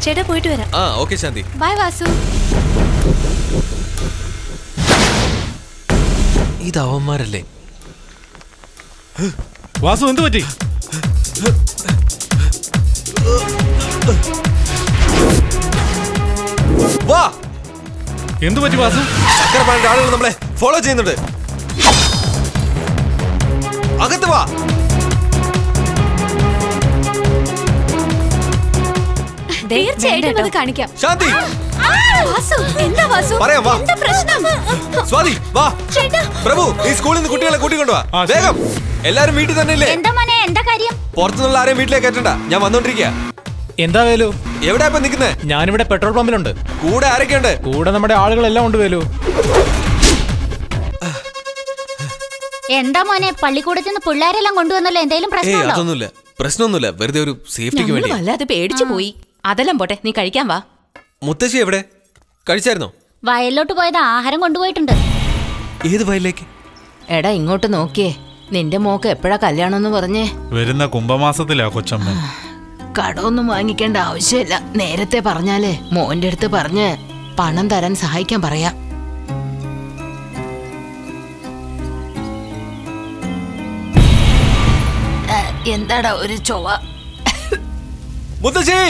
ചേട്ടാ പോയിട്ട് വരാം ആ ഓക്കെ ശാന്തി ബൈ വാസു ഇത് അവന്മാരല്ലേ വാസു എന്ത് പറ്റി വാ എന്ത് പറ്റി വാസു ചക്രപാണിന്റെ ആളുകൾ നമ്മളെ ഫോളോ ചെയ്യുന്നുണ്ട് അകത്ത് വാ തീർച്ചയായിട്ടും അത് കാണിക്കാം ശാന്തി വാസു എന്താ വാസു പറയാം, വാ. എന്താ പ്രശ്നം സ്വാതി വാ ചേട്ടാ പ്രഭു നീ സ്കൂളിൽ നിന്ന് കുട്ടികളെ കൂട്ടിക്കൊണ്ടുവാ ആ, ശരി. വേഗം എല്ലാരും വീട്ടിൽ തന്നെ ഇല്ലേ എന്താ മോനെ എന്താ കാര്യം പുറത്തുനിന്നുള്ള ആരെയും വീട്ടിലേക്ക് കയറ്റണ്ട ഞാൻ വന്നോണ്ടിരിക്കുക എന്താ വേലു എവിടെയാ ഇപ്പൊ നിക്കുന്നേ ഞാനിവിടെ പെട്രോൾ പമ്പിലുണ്ട് കൂടെ ആരൊക്കെയുണ്ട് കൂടെ നമ്മുടെ ആളുകളെല്ലാം ഉണ്ട് വേലു എന്താ മോനെ പള്ളിക്കൂടത്തിൽ നിന്ന് പിള്ളേരെല്ലാം കൊണ്ടുവന്നല്ലോ എന്തെങ്കിലും ഏയ് പ്രശ്നമുണ്ടോ അതൊന്നുമില്ല പ്രശ്നമൊന്നുമില്ല വെറുതെ ഒരു സേഫ്റ്റിക്ക് ഞങ്ങൾ വേണ്ടി വല്ലാതെ പേടിച്ചു പോയി അതെല്ലാം പോട്ടെ നീ കഴിക്കാൻ വാ മുത്തശ്ശി എവിടെ കഴിച്ചായിരുന്നോ വയലിലോട്ട് പോയത് ആഹാരം കൊണ്ടുപോയിട്ടുണ്ട് ഏത് വയലിലേക്ക് എടാ ഇങ്ങോട്ട് നോക്കിയേ നിന്റെ മോക്ക് എപ്പോഴാ കല്യാണം എന്ന് പറഞ്ഞേ വരുന്ന കുംഭമാസത്തിലാ കൊച്ചമ്മ കടമൊന്നും വാങ്ങിക്കേണ്ട ആവശ്യമില്ല നേരത്തെ പറഞ്ഞാലേ മോന്റെ അടുത്ത് പറഞ്ഞ് പണം തരാൻ സഹായിക്കാൻ പറയാം ഏ, എന്താടാ ഒരു ചൊവ്വ മുത്തശ്ശി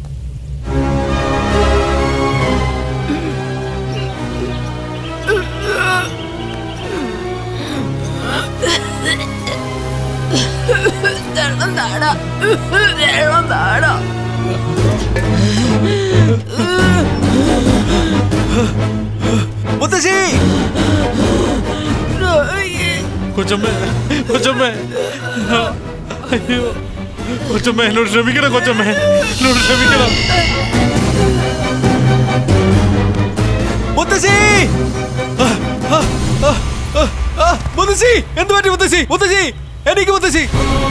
വെള്ളം താടാ വെള്ളം താടാ മുത്തശ്ശി കൊച്ചമ്മ കൊച്ചമ്മ അയ്യോ കൊച്ചമ്മ എന്നോട് ക്ഷമിക്കണം കൊച്ചമ്മ എന്നോട് ക്ഷമിക്കണം മുത്തശ്ശി ആ, ആ, ആ, ആ, ആ, മുത്തശ്ശി എന്ത് പറ്റി മുത്തശ്ശി മുത്തശ്ശി എനിക്ക് മുത്തശ്ശി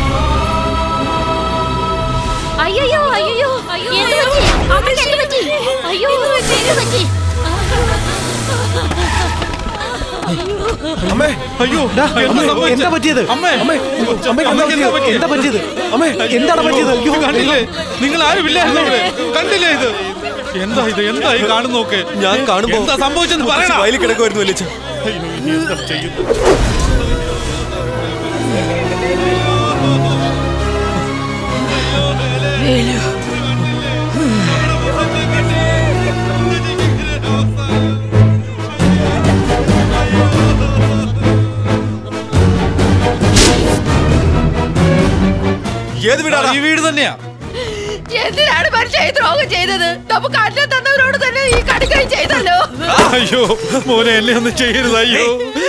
അയ്യോ അയ്യോ എന്ത് പറ്റി അമ്മയ്ക്ക് എന്ത് പറ്റി അയ്യോ എന്ത് പറ്റി അമ്മേ അയ്യോ ഡാ, എന്താ അമ്മേ, സംഭവിച്ചത്? എന്താ പറ്റിയത്? അമ്മേ അമ്മേ, കൊച്ചമ്മ, അമ്മയ്ക്ക് എന്താ അമ്മയ്ക്ക് എന്താ പറ്റിയത്? പറ്റിയത്? എന്താ പറ്റിയത്? അമ്മേ, എന്താണ് പറ്റിയത്? അയ്യോ, ഇത് കണ്ടില്ലേ നിങ്ങൾ ആരും ഇല്ലായിരുന്നു ഇവിടെ കണ്ടില്ലേ ഇത് എന്താ ഇത് എന്താ ഈ കാണുന്ന നോക്ക് ഞാൻ കാണുമ്പോ എന്താ സംഭവിച്ചെന്ന് മുത്തശ്ശി പറയണ വയലിൽ കിടക്കുമായിരുന്നു വലിയ അയ്യോ ഇനി എന്താ ചെയ്യുന്നത് ഏത് വീടാണ് ഈ വീട് തന്നെയാ എന്തിനാണ് മനുഷ്യ ഈ ദ്രോഹം ചെയ്തത് നമുക്ക് അന്നം തന്നവരോട് തന്നെ ഈ കടുകൈ ചെയ്തല്ലോ അയ്യോ മോനെ എന്നെ ഒന്നും ചെയ്യരുത് അയ്യോ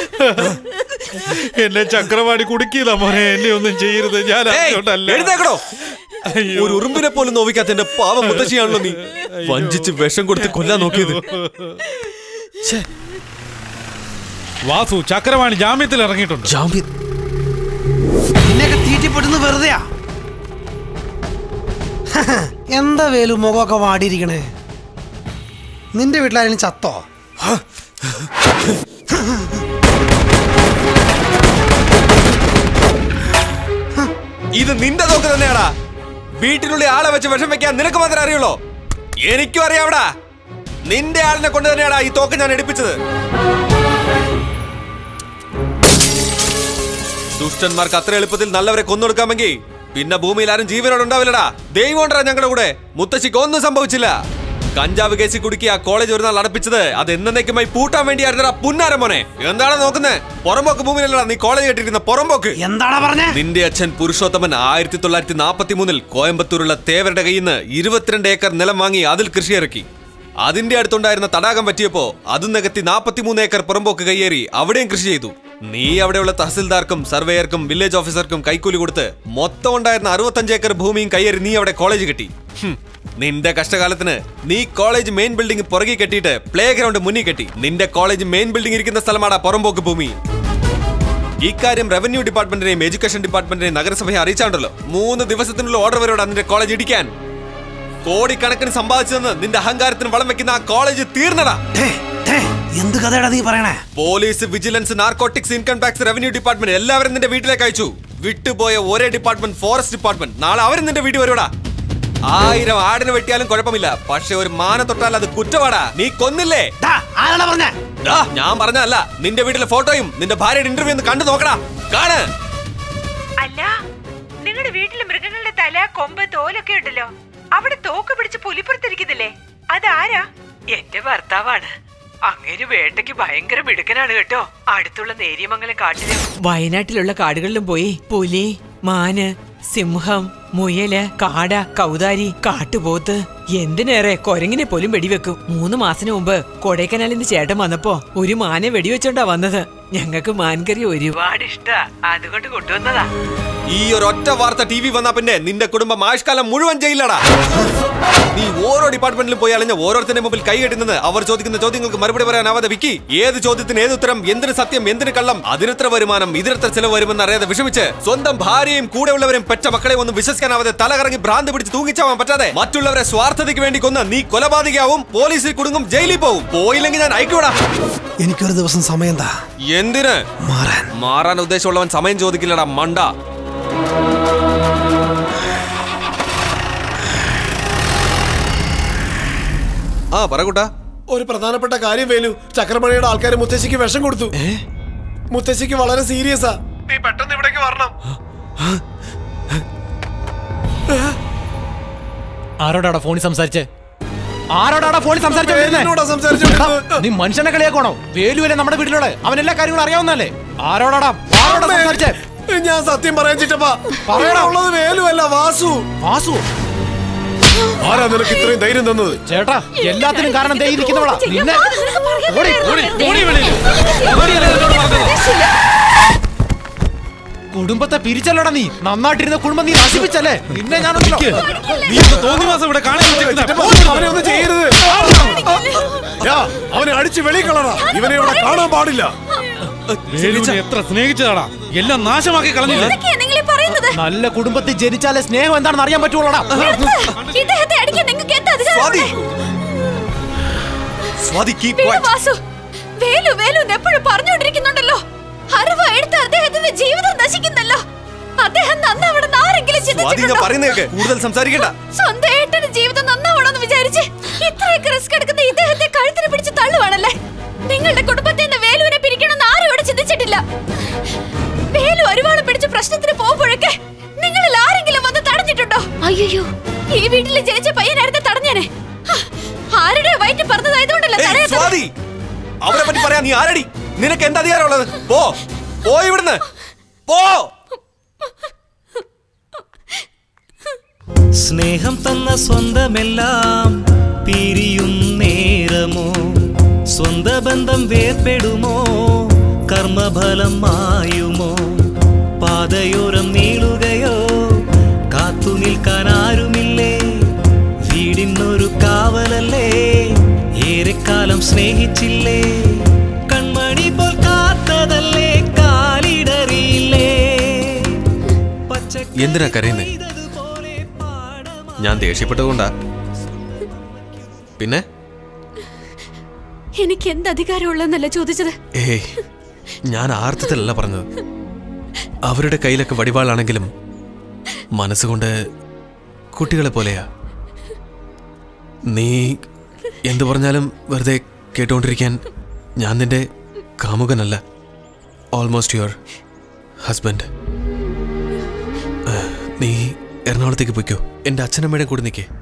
എന്നെ ചക്രവാടി കുടുക്കിയതാ മോനെ എന്നെ ഒന്നും ചെയ്യരുത് ഞാൻ അറിഞ്ഞോണ്ടല്ല എഴുന്നേക്കടോ അയ്യോ. ഒരു ഉറുമ്പിനെ പോലും നോവിക്കാത്ത എന്റെ പാവം മുത്തശ്ശിയാണല്ലോ നീ വഞ്ചിച്ച് വിഷം കൊടുത്ത് കൊല്ലാൻ നോക്കിയത് വാസു ചക്രവാണി ജാമ്യത്തിൽ ഇറങ്ങിയിട്ടുണ്ട് ജാമ്യം നിന്നെയൊക്കെ തീറ്റിപ്പെടുന്നത് വെറുതെയാ എന്താ വേലു മുഖമൊക്കെ വാടിയിരിക്കണേ നിന്റെ വീട്ടിലാരെങ്കിലും ചത്തോ ഇത് നിന്റെ തോക്ക് തന്നെയാടാ വീട്ടിനുള്ളിൽ ആളെ വെച്ച് വിഷം വെക്കാൻ നിനക്ക് മാത്രമേ അറിയുള്ളൂ എനിക്കും അറിയാവടാ നിന്റെ ആളിനെ കൊണ്ട് തന്നെയാടാ ഈ തോക്ക് ഞാൻ എടുപ്പിച്ചത് ദുഷ്ടന്മാർക്ക് അത്ര എളുപ്പത്തിൽ നല്ലവരെ കൊന്നൊടുക്കാമെങ്കിൽ പിന്നെ ഭൂമിയിൽ ആരും ജീവനോട് ഉണ്ടാവില്ലടാ ദൈവം ഉണ്ടാ ഞങ്ങളുടെ കൂടെ മുത്തശ്ശിക്ക് ഒന്നും സംഭവിച്ചില്ല കഞ്ചാവ് കേസിൽ കുടുക്കി ആ കോളേജ് ഒരു നാൾ അടപ്പിച്ചത് അത് എന്നേക്കുമായി പൂട്ടാൻ വേണ്ടിയായിരുന്നടാ പുന്നാര മോനെ എന്താണ് നോക്കുന്നത് പുറമ്പോക്ക് ഭൂമിയിലല്ലടാ നീ കോളേജ് കെട്ടിയിരിക്കുന്ന പുറമ്പോക്ക് എന്താടാ പറഞ്ഞേ നിന്റെ അച്ഛൻ പുരുഷോത്തമൻ ആയിരത്തി തൊള്ളായിരത്തി നാൽപ്പത്തി മൂന്നിൽ കോയമ്പത്തൂരുള്ള തേവരുടെ കയ്യിൽ നിന്ന് ഇരുപത്തിരണ്ട് ഏക്കർ നിലം വാങ്ങി അതിൽ കൃഷി ഇറക്കി അതിന്റെ അടുത്തുണ്ടായിരുന്ന തടാകം പറ്റിയപ്പോ അത് നികത്തി നാൽപ്പത്തിമൂന്ന് ഏക്കർ പുറമ്പോക്ക് കയ്യേറി അവിടെയും കൃഷി ചെയ്തു നീ അവിടെയുള്ള തഹസിൽദാർക്കും സർവേയർക്കും വില്ലേജ് ഓഫീസർക്കും കൈക്കൂലി കൊടുത്ത് മൊത്തം ഉണ്ടായിരുന്ന അറുപത്തഞ്ച് ഏക്കർ ഭൂമിയും കയ്യേറി നീ അവിടെ കോളേജ് കെട്ടി ഹും. നിന്റെ കഷ്ടകാലത്തിന് നീ കോളേജ് മെയിൻ ബിൽഡിംഗ് പുറകെ കെട്ടിയിട്ട് പ്ലേ ഗ്രൗണ്ട് മുന്നിൽ കെട്ടി നിന്റെ കോളേജ് മെയിൻ ബിൽഡിംഗ് ഇരിക്കുന്ന സ്ഥലമാടാ പുറമ്പോക്ക് ഭൂമി ഇക്കാര്യം റവന്യൂ ഡിപ്പാർട്ട്മെന്റിനെയും എഡ്യൂക്കേഷൻ ഡിപ്പാർട്ട്മെന്റിനെയും നഗരസഭയെ അറിയിച്ചാണ്ടല്ലോ മൂന്ന് ദിവസത്തിനുള്ള ഓർഡർ വരോടാ നിന്റെ കോളേജ് ഇടിക്കാൻ കോടിക്കണക്കിന് സമ്പാദിച്ചതെന്ന് നിന്റെ അഹങ്കാരത്തിന് വളം വെക്കുന്ന ആ കോളേജ് തീർന്നടാ ഠേ, ഠേ, എന്ത് കഥയാടാ നീ പറയണേ police vigilance narcotics income tax revenue department എല്ലാവരും നിന്റെ വീട്ടിലേക്ക് അയച്ചു വിട്ടുപോയ ഒരേ ഡിപ്പാർട്ട്മെന്റ് ഫോറസ്റ്റ് ഡിപ്പാർട്ട്മെന്റ് നാളെ അവരും നിന്റെ വീട്ടിൽ വരുവാടാ ആയിരം ആടിനെ വെട്ടിയാലും കുഴപ്പമില്ല പക്ഷെ ഒരു മാന തൊട്ടാൽ അത് കുറ്റവാടാ നീ കൊന്നില്ലേ ദാ, ആരാടാ പറഞ്ഞ ഡാ, ഞാൻ പറഞ്ഞല്ല നിന്റെ വീട്ടിലെ ഫോട്ടോയും നിന്റെ ഭാര്യയുടെ ഇന്റർവ്യൂ ഒന്ന് കണ്ടു നോക്കടാ കാണ് അല്ല നിങ്ങളുടെ വീട്ടിലെ മൃഗങ്ങളുടെ തല കൊമ്പ് തോലൊക്കെ ഉണ്ടല്ലോ അവിടെ തോക്ക് പിടിച്ച് പുലിപ്പുറത്തിരിക്കുന്നില്ലേ അതാരാ എന്റെ ഭർത്താവാണ് അങ്ങനെ വേട്ടയ്ക്ക് ഭയങ്കര മിടുക്കനാണ് കേട്ടോ അടുത്തുള്ള നേരിയമംഗലം കാട്ടിലും വയനാട്ടിലുള്ള കാടുകളിലും പോയി പുലി മാന് സിംഹം മുയല് കാട കൗതാരി കാട്ടുപോത്ത് എന്തിനേറെ കൊരങ്ങിനെ പോലും വെടിവെക്കും മൂന്ന് മാസത്തിന് മുമ്പ് കൊടൈക്കനാലിന്റെ ചേട്ടൻ വന്നപ്പോ ഒരു മാനെ വെടിവെച്ചോണ്ടാ വന്നത് ഞങ്ങൾക്ക് മാൻകറി ഒരുപാട് ഇഷ്ടാ അതുകൊണ്ട് കൊണ്ടുവന്നതാ ഈ ഒരു ഒറ്റ വാർത്ത ടി വി വന്നാ പിന്നെ നിന്റെ കുടുംബം ആയുഷ്കാലം മുഴുവൻ ചെയ്യില്ലടാ നീ ഓരോ ഡിപ്പാർട്ട്മെന്റിലും പോയി അലഞ്ഞ ഓരോരുത്തരുടെ മുമ്പിൽ കൈകെട്ടുന്നത് അവർ ചോദിക്കുന്ന ചോദ്യങ്ങൾക്ക് മറുപടി പറയാനാവാതെ വിക്കി ഏത് ചോദ്യത്തിന് ഏത് ഉത്തരം എന്തിന് സത്യം എന്തിന് കള്ളം അതിനെത്ര വരുമാനം ഇതിനെത്ര ചെലവ് വരുമെന്ന് അറിയാതെ വിഷമിച്ച് സ്വന്തം ഭാര്യയും കൂടെയുള്ളവരും പെറ്റ മക്കളെ ഒന്നും വിശ്വസിക്കാനാവാതെ തലകറങ്ങി ഭ്രാന്ത് പിടിച്ച് തൂങ്ങിച്ചാവാൻ പറ്റാതെ മറ്റുള്ളവരെ സ്വാർത്ഥതയ്ക്ക് വേണ്ടി കൊന്ന് നീ കൊലപാതകയാവും പോലീസിൽ കുടുങ്ങും ജയിലിൽ പോവും പോയില്ലെങ്കിൽ ഞാൻ അയക്കൂടാ എനിക്കൊരു ദിവസം സമയം താ എന്തിന് മാറാൻ മാറാൻ ഉദ്ദേശമുള്ളവൻ സമയം ചോദിക്കില്ലടാ മണ്ട ആ പറ കൂട്ടാ ഒരു പ്രധാനപ്പെട്ട കാര്യം വേലു ചക്രമണിയുടെ ആൾക്കാർ മുത്തശ്ശിക്ക് വിഷം കൊടുത്തു മുത്തശ്ശിക്ക് വളരെ സീരിയസാ നീ പെട്ടെന്ന് ഇവിടേക്ക് വരണം ആരോടാടാ ഫോണിൽ സംസാരിച്ചേ ആരോടാടാ ഫോണിൽ സംസാരിച്ചു വേലുവിനോടാ സംസാരിച്ചോണ്ടിരുന്നത്. നീ മനുഷ്യനെ കളിയാക്കണോ വേലുവല്ലേ നമ്മുടെ വീട്ടിലുള്ള അവൻ എല്ലാ കാര്യങ്ങളും അറിയാവുന്നല്ലേ ആരോടാടാ ആരോടാ അമ്മേ, സംസാരിച്ചേ ഞാൻ സത്യം പറയാൻ ചിറ്റപ്പാ പറയടാ. ഉള്ളത് വേലു അല്ല വാസു വാസു ആരാ നിനക്ക് ഇത്രയും ധൈര്യം തന്നത് ചേട്ടാ എല്ലാത്തിനും കാരണം ദേ ഇരിക്കുന്നവളാ നിന്നെ ഓടി, ഓടി, ഓടി വെളിയിൽ. കുടുംബത്തെ പിരിച്ചല്ലടാ നീ നന്നായിട്ടിരുന്ന കുടുംബം നീ നശിപ്പിച്ചല്ലേ നിന്നെ ഞാനുണ്ടല്ലോ നീ ഒന്ന് തോന്നി മാസം ഇവിടെ കാണാൻ ചിറ്റപ്പാ, അവനെ ഒന്നും ചെയ്യരുത് യാ, അവനെ അടിച്ച് വെളി കളറാ ഇവനെ ഇവിടെ കാണാൻ പാടില്ല വേലുവിനെ എത്ര സ്നേഹിച്ചതാടാ എല്ലാം നാശമാക്കി കളഞ്ഞില്ലേ എന്തൊക്കെയാ നിങ്ങൾ ഈ പറയുന്നത് നല്ല കുടുംബത്തിൽ ജനിച്ചാലേ സ്നേഹം എന്താണെന്ന് അറിയാൻ പറ്റുള്ളടാ നിർത്ത്. ഇദ്ദേഹത്തെ അടിക്കാൻ നിങ്ങൾക്ക് എന്താ സ്വാതി അധികാരം സ്വാതി keep വിടു quiet. വാസു വേലു വേലു എന്ന് എപ്പോഴും പറഞ്ഞുകൊണ്ടിരിക്കുന്നുണ്ടല്ലോ അറിവ് എടുത്ത് അദ്ദേഹത്തിന്റെ ജീവിതം നശിക്കുന്നല്ലോ അദ്ദേഹം നന്നാവണമെന്ന് ആരെങ്കിലും സ്വാതി ഞാൻ ചിന്തിച്ചിട്ടുണ്ടോ പറയുന്നേക്ക് കൂടുതൽ സംസാരിക്കണ്ട സ്വന്തം ഏട്ടന് ജീവിതം നന്നാവണമെന്ന് വിചാരിച്ച് ഇത്രയൊക്കെ റിസ്ക് എടുക്കുന്ന ഇദ്ദേഹത്തെ കഴുത്തിന് പിടിച്ച് തള്ളുവാണല്ലേ നിങ്ങളുടെ കുടുംബത്തിൽ നിന്ന് വേലുവിനെ പിരിക്കണമെന്ന് ആരും ഇവിടെ ചിന്തിച്ചിട്ടില്ല വേലു ഒരുപാട് പിടിച്ച് പ്രശ്നത്തിന് പോകുമ്പോഴൊക്കെ നിങ്ങളിൽ ആരെങ്കിലും വന്ന് തടഞ്ഞിട്ടുണ്ടോ അയ്യോ ഈ വീട്ടിൽ ജനിച്ച പയ്യനായിരുന്നു തടഞ്ഞേനെ ഹ, ആരുടെ വയറ്റിൽ പറഞ്ഞതായതുകൊണ്ടല്ല ഏയ്, തടയാത്തത് സ്വാതി അവരെ പറ്റി പറയാൻ നീ ആരടി നിനക്ക് എന്താ അധികാരമുള്ളത് പോ പോ ഇവിടുന്ന് പോ സ്നേഹം തന്ന സ്വന്തമെല്ലാം പിരിയും നേരമോ സ്വന്ത ബന്ധം വേർപെടുമോ കർമ്മഫലം മായുമോ പാതയോരം നീളുകയോ കാത്തു നിൽക്കാൻ ആരുമില്ലേ വീടിനൊരു കാവലല്ലേ ഏറെക്കാലം സ്നേഹിച്ചില്ലേ കൺമണി പോൽ കാത്തതല്ലേ കാലിടറിയില്ലേ പച്ചക്കറി എന്തിനാ കരയുന്നേ പോലെ പാടമാ ഞാൻ ദേഷ്യപ്പെട്ടതുകൊണ്ടാ പിന്നെ എനിക്ക് എന്ത് അധികാരമുള്ളതെന്നല്ല ചോദിച്ചത് ഏയ് ഞാൻ ആർത്ഥത്തിലല്ല പറഞ്ഞത് അവരുടെ കയ്യിലൊക്കെ വടിവാളാണെങ്കിലും മനസ്സുകൊണ്ട് കുട്ടികളെ പോലെയാ നീ എന്തു പറഞ്ഞാലും വെറുതെ കേട്ടുകൊണ്ടിരിക്കാൻ ഞാൻ നിന്റെ കാമുകനല്ല ഓൾമോസ്റ്റ് യുവർ ഹസ്ബൻഡ് നീ എറണാകുളത്തേക്ക് പൊയ്ക്കോ എൻ്റെ അച്ഛനമ്മയുടെ കൂടെ നിൽക്കേ